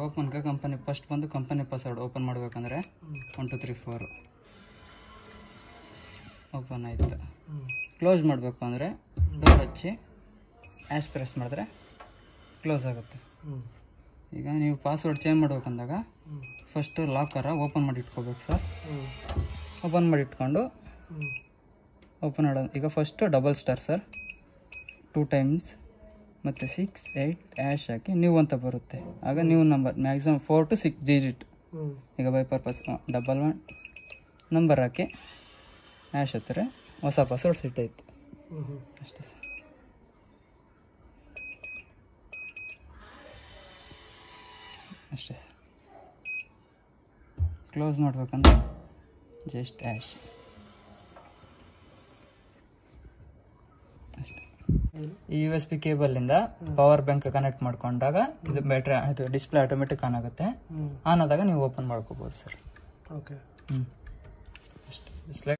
ಓಪನ್ಗೆ company first ಬಂದು company password open ಮಾಡಬೇಕಂದ್ರೆ one two three four open ಆಯಿತು close ಮಾಡಬೇಕು ಅಂದರೆ ಡೋರ್ ಹಚ್ಚಿ ಆ್ಯಸ್ ಪ್ರೆಸ್ ಮಾಡಿದ್ರೆ ಕ್ಲೋಸ್ ಆಗುತ್ತೆ ಈಗ ನೀವು ಪಾಸ್ವರ್ಡ್ ಚೇಂಜ್ ಮಾಡ್ಬೇಕಂದಾಗ ಫಸ್ಟು ಲಾಕರ ಓಪನ್ ಮಾಡಿ ಇಟ್ಕೋಬೇಕು ಸರ್ ಓಪನ್ ಮಾಡಿ ಇಟ್ಕೊಂಡು ಓಪನ್ ಮಾಡೋದು ಈಗ first double star sir two times ಮತ್ತು ಸಿಕ್ಸ್ ಏಯ್ಟ್ ಆ್ಯಶ್ ಹಾಕಿ ನೀವು ಅಂತ ಬರುತ್ತೆ ಆಗ ನೀವು number maximum four to six digit ಈಗ by purpose double one number ಹಾಕಿ ಆ್ಯಶ್ ಹತ್ತಿರ ಹೊಸ ಪಾಸ್ವರ್ಡ್ ಸೆಟ್ ಆಯಿತು ಅಷ್ಟೇ ಸರ್ ಅಷ್ಟೇ ಸರ್ ಕ್ಲೋಸ್ ಮಾಡ್ಬೇಕಂದ್ರೆ ಜಸ್ಟ್ ಆ್ಯಶ್ ಅಷ್ಟೇ ಈ ಯು ಎಸ್ ಪಿ ಕೇಬಲಿಂದ ಪವರ್ ಬ್ಯಾಂಕ್ ಕನೆಕ್ಟ್ ಮಾಡ್ಕೊಂಡಾಗ ಇದು ಬ್ಯಾಟ್ರಿ ಇದು ಡಿಸ್ಪ್ಲೇ ಆಟೋಮೆಟಿಕ್ ಆನ್ ಆಗುತ್ತೆ ಆನ್ ಆದಾಗ ನೀವು ಓಪನ್ ಮಾಡ್ಕೋಬೋದು ಸರ್ ಓಕೆ ಹ್ಞೂ ಅಷ್ಟೇ